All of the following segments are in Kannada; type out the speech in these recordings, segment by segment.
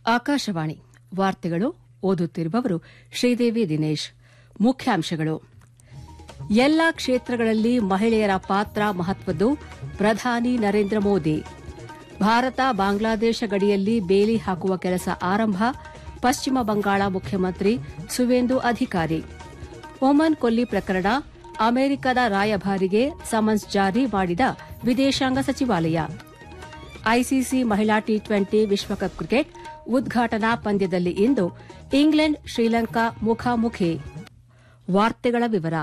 ಆಕಾಶವಾಣಿ ವಾರ್ತೆಗಳು ಓದುತ್ತಿರುವವರು ಶ್ರೀದೇವಿ ದಿನೇಶ್ ಮುಖ್ಯಾಂಶಗಳು ಎಲ್ಲಾ ಕ್ಷೇತ್ರಗಳಲ್ಲಿ ಮಹಿಳೆಯರ ಪಾತ್ರ ಮಹತ್ವದ್ದು ಪ್ರಧಾನಿ ನರೇಂದ್ರ ಮೋದಿ ಭಾರತ ಬಾಂಗ್ಲಾದೇಶ ಗಡಿಯಲ್ಲಿ ಬೇಲಿ ಹಾಕುವ ಕೆಲಸ ಆರಂಭ ಪಶ್ಚಿಮ ಬಂಗಾಳ ಮುಖ್ಯಮಂತ್ರಿ ಸುವೇಂದು ಅಧಿಕಾರಿ ಒಮನ್ ಕೊಲ್ಲಿ ಪ್ರಕರಣ ಅಮೆರಿಕದ ರಾಯಭಾರಿಗೆ ಸಮನ್ಸ್ ಜಾರಿ ಮಾಡಿದ ವಿದೇಶಾಂಗ ಸಚಿವಾಲಯ ಐಸಿಸಿ ಮಹಿಳಾ ಟಿ ಟ್ವೆಂಟಿ ವಿಶ್ವಕಪ್ ಕ್ರಿಕೆಟ್ ಉದ್ಘಾಟನಾ ಪಂದ್ಯದಲ್ಲಿ ಇಂದು ಇಂಗ್ಲೆಂಡ್ ಶ್ರೀಲಂಕಾ ಮುಖಾಮುಖಿ ವಾರ್ತೆಗಳ ವಿವರ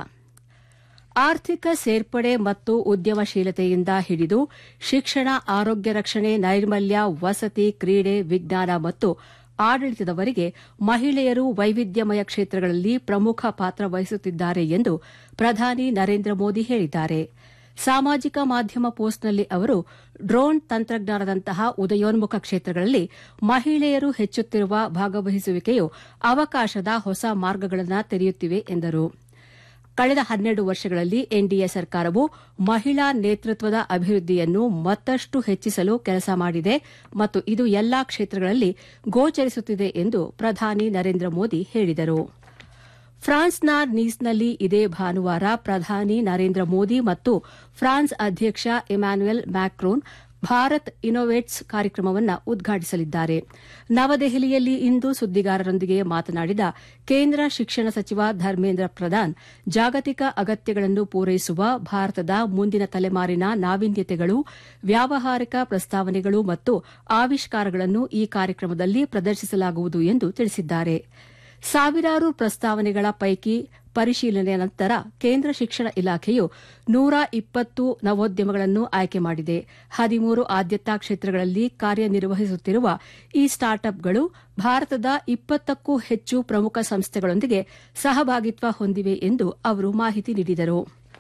ಆರ್ಥಿಕ ಸೇರ್ಪಡೆ ಮತ್ತು ಉದ್ಯಮಶೀಲತೆಯಿಂದ ಹಿಡಿದು ಶಿಕ್ಷಣ ಆರೋಗ್ಯ ರಕ್ಷಣೆ ನೈರ್ಮಲ್ಯ ವಸತಿ ಕ್ರೀಡೆ ವಿಜ್ಞಾನ ಮತ್ತು ಆಡಳಿತದವರೆಗೆ ಮಹಿಳೆಯರು ವೈವಿಧ್ಯಮಯ ಕ್ಷೇತ್ರಗಳಲ್ಲಿ ಪ್ರಮುಖ ಪಾತ್ರ ವಹಿಸುತ್ತಿದ್ದಾರೆ ಎಂದು ಪ್ರಧಾನಿ ನರೇಂದ್ರ ಮೋದಿ ಹೇಳಿದ್ದಾರೆ ಸಾಮಾಜಿಕ ಮಾಧ್ಯಮ ಪೋಸ್ಟ್ನಲ್ಲಿ ಅವರು ಡ್ರೋನ್ ತಂತ್ರಜ್ಞಾನದಂತಹ ಉದಯೋನ್ಮುಖ ಕ್ಷೇತ್ರಗಳಲ್ಲಿ ಮಹಿಳೆಯರು ಹೆಚ್ಚುತ್ತಿರುವ ಭಾಗವಹಿಸುವಿಕೆಯು ಅವಕಾಶದ ಹೊಸ ಮಾರ್ಗಗಳನ್ನು ತೆರೆಯುತ್ತಿವೆ ಎಂದರು ಕಳೆದ ಹನ್ನೆರಡು ವರ್ಷಗಳಲ್ಲಿ ಎನ್ಡಿಎ ಸರ್ಕಾರವು ಮಹಿಳಾ ನೇತೃತ್ವದ ಅಭಿವೃದ್ಧಿಯನ್ನು ಮತ್ತಷ್ಟು ಹೆಚ್ಚಿಸಲು ಕೆಲಸ ಮಾಡಿದೆ ಮತ್ತು ಇದು ಎಲ್ಲಾ ಕ್ಷೇತ್ರಗಳಲ್ಲಿ ಗೋಚರಿಸುತ್ತಿದೆ ಎಂದು ಪ್ರಧಾನಿ ನರೇಂದ್ರ ಮೋದಿ ಹೇಳಿದರು ಫ್ರಾನ್ಸ್ನ ನೀಸ್ನಲ್ಲಿ ಇದೇ ಭಾನುವಾರ ಪ್ರಧಾನಿ ನರೇಂದ್ರ ಮೋದಿ ಮತ್ತು ಫ್ರಾನ್ಸ್ ಅಧ್ಯಕ್ಷ ಇಮ್ಯಾನ್ಯುಯಲ್ ಮ್ಯಾಕ್ರೋನ್ ಭಾರತ್ ಇನ್ನೋವೇಟ್ಸ್ ಕಾರ್ಯಕ್ರಮವನ್ನು ಉದ್ಘಾಟಿಸಲಿದ್ದಾರೆ ನವದೆಹಲಿಯಲ್ಲಿ ಇಂದು ಸುದ್ದಿಗಾರರೊಂದಿಗೆ ಮಾತನಾಡಿದ ಕೇಂದ್ರ ಶಿಕ್ಷಣ ಸಚಿವ ಧರ್ಮೇಂದ್ರ ಪ್ರಧಾನ್ ಜಾಗತಿಕ ಅಗತ್ಯಗಳನ್ನು ಪೂರೈಸುವ ಭಾರತದ ಮುಂದಿನ ತಲೆಮಾರಿನ ನಾವೀನ್ಯತೆಗಳು ವ್ಯಾವಹಾರಿಕ ಪ್ರಸ್ತಾವನೆಗಳು ಮತ್ತು ಆವಿಷ್ಕಾರಗಳನ್ನು ಈ ಕಾರ್ಯಕ್ರಮದಲ್ಲಿ ಪ್ರದರ್ಶಿಸಲಾಗುವುದು ಎಂದು ತಿಳಿಸಿದ್ದಾರೆ ಸಾವಿರಾರು ಪ್ರಸ್ತಾವನೆಗಳ ಪೈಕಿ ಪರಿಶೀಲನೆ ನಂತರ ಕೇಂದ್ರ ಶಿಕ್ಷಣ ಇಲಾಖೆಯು ನೂರ ಇಪ್ಪತ್ತು ನವೋದ್ಯಮಗಳನ್ನು ಆಯ್ಕೆ ಮಾಡಿದೆ ಹದಿಮೂರು ಆದ್ಯತಾ ಕ್ಷೇತ್ರಗಳಲ್ಲಿ ಕಾರ್ಯನಿರ್ವಹಿಸುತ್ತಿರುವ ಈ ಸ್ಟಾರ್ಟ್ಅಪ್ಗಳು ಭಾರತದ ಇಪ್ಪತ್ತಕ್ಕೂ ಹೆಚ್ಚು ಪ್ರಮುಖ ಸಂಸ್ಥೆಗಳೊಂದಿಗೆ ಸಹಭಾಗಿತ್ವ ಹೊಂದಿವೆ ಎಂದು ಅವರು ಮಾಹಿತಿ ನೀಡಿದರು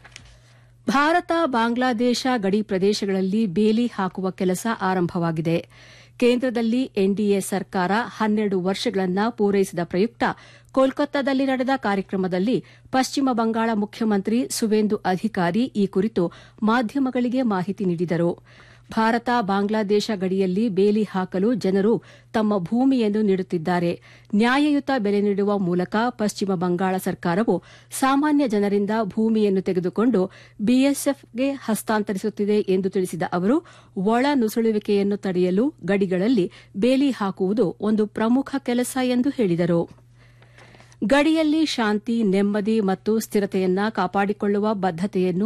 ಭಾರತ ಬಾಂಗ್ಲಾದೇಶ ಗಡಿ ಪ್ರದೇಶಗಳಲ್ಲಿ ಬೇಲಿ ಹಾಕುವ ಕೆಲಸ ಆರಂಭವಾಗಿದೆ ಕೇಂದ್ರದಲ್ಲಿ ಎನ್ಡಿಎ ಸರ್ಕಾರ ಹನ್ನೆರಡು ವರ್ಷಗಳನ್ನ ಪೂರೈಸಿದ ಪ್ರಯುಕ್ತ ಕೋಲ್ಕತ್ತಾದಲ್ಲಿ ನಡೆದ ಕಾರ್ಯಕ್ರಮದಲ್ಲಿ ಪಶ್ಚಿಮ ಬಂಗಾಳ ಮುಖ್ಯಮಂತ್ರಿ ಸುವೇಂದು ಅಧಿಕಾರಿ ಈ ಕುರಿತು ಮಾಧ್ಯಮಗಳಿಗೆ ಮಾಹಿತಿ ನೀಡಿದರು ಭಾರತ ಬಾಂಗ್ಲಾದೇಶ ಗಡಿಯಲ್ಲಿ ಬೇಲಿ ಹಾಕಲು ಜನರು ತಮ್ಮ ಭೂಮಿಯನ್ನು ನೀಡುತ್ತಿದ್ದಾರೆ ನ್ಯಾಯಯುತ ಬೆಲೆ ನೀಡುವ ಮೂಲಕ ಪಶ್ಚಿಮ ಬಂಗಾಳ ಸರ್ಕಾರವು ಸಾಮಾನ್ಯ ಜನರಿಂದ ಭೂಮಿಯನ್ನು ತೆಗೆದುಕೊಂಡು ಬಿಎಸ್ಎಫ್ಗೆ ಹಸ್ತಾಂತರಿಸುತ್ತಿದೆ ಎಂದು ತಿಳಿಸಿದ ಅವರು ಒಳ ನುಸುಳುವಿಕೆಯನ್ನು ತಡೆಯಲು ಗಡಿಗಳಲ್ಲಿ ಬೇಲಿ ಹಾಕುವುದು ಒಂದು ಪ್ರಮುಖ ಕೆಲಸ ಎಂದು ಹೇಳಿದರು ಗಡಿಯಲ್ಲಿ ಶಾಂತಿ ನೆಮ್ಮದಿ ಮತ್ತು ಸ್ಥಿರತೆಯನ್ನ ಕಾಪಾಡಿಕೊಳ್ಳುವ ಬದ್ದತೆಯನ್ನು